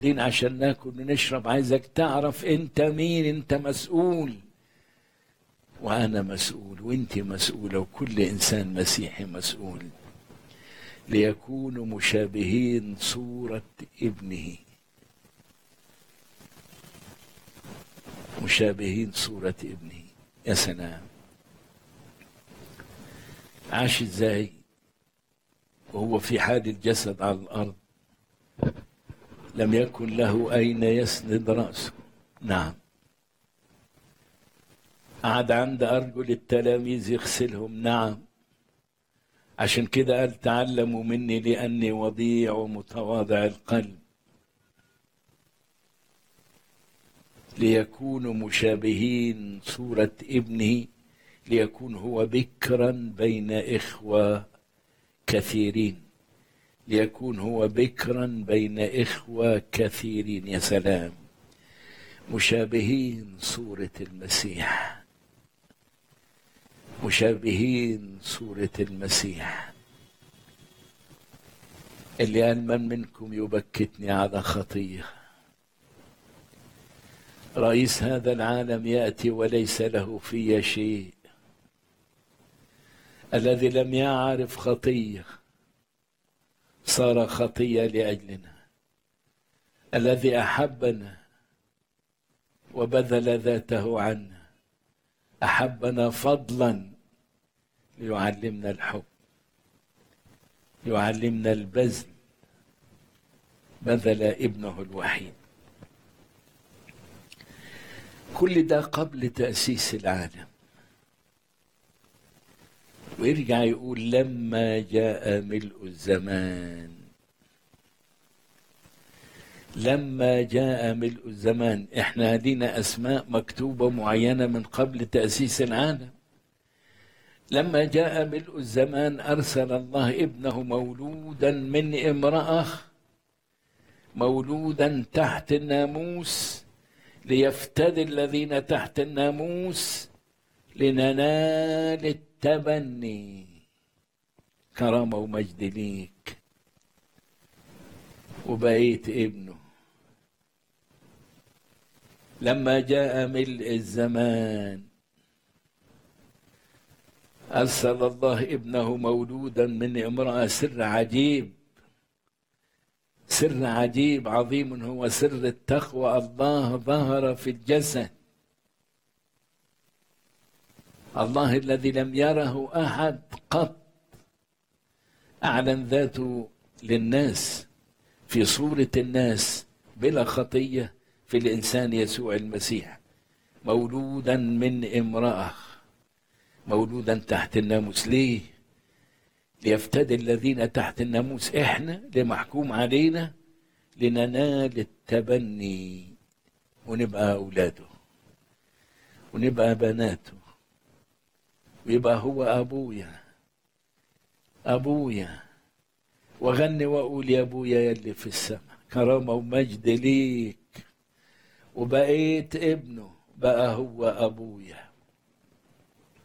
دين عشان ناكل ونشرب عايزك تعرف انت مين انت مسؤول وانا مسؤول وانت مسؤوله وكل انسان مسيحي مسؤول ليكونوا مشابهين صوره ابنه مشابهين صوره ابنه يا سلام عاش ازاي وهو في حال الجسد على الارض لم يكن له اين يسند راسه نعم قعد عند ارجل التلاميذ يغسلهم نعم عشان كده قال تعلموا مني لاني وضيع ومتواضع القلب ليكونوا مشابهين صوره ابنه ليكون هو بكرا بين اخوه كثيرين ليكون هو بكرا بين اخوه كثيرين يا سلام مشابهين صوره المسيح مشابهين صوره المسيح اللي قال من منكم يبكتني على خطيه رئيس هذا العالم ياتي وليس له في شيء الذي لم يعرف خطيه صار خطيه لاجلنا الذي احبنا وبذل ذاته عنا احبنا فضلا ليعلمنا الحب يعلمنا البذل بذل ابنه الوحيد كل ده قبل تاسيس العالم ويرجع يقول لما جاء ملء الزمان لما جاء ملء الزمان احنا لينا اسماء مكتوبه معينه من قبل تاسيس العالم لما جاء ملء الزمان ارسل الله ابنه مولودا من امراه مولودا تحت الناموس ليفتدي الذين تحت الناموس لننال التبني كرامه ومجد ليك وبقيت ابنه لما جاء ملء الزمان أرسل الله ابنه مولودا من امرأة سر عجيب سر عجيب عظيم هو سر التقوى الله ظهر في الجسد الله الذي لم يره أحد قط أعلن ذاته للناس في صورة الناس بلا خطية في الإنسان يسوع المسيح مولودا من امرأة مولودا تحت الناموس ليه؟ ليفتدي الذين تحت الناموس احنا لمحكوم علينا لننال التبني ونبقى اولاده ونبقى بناته ويبقى هو ابويا ابويا وغني واقول يا ابويا يلي في السماء كرامه ومجد ليك وبقيت ابنه بقى هو ابويا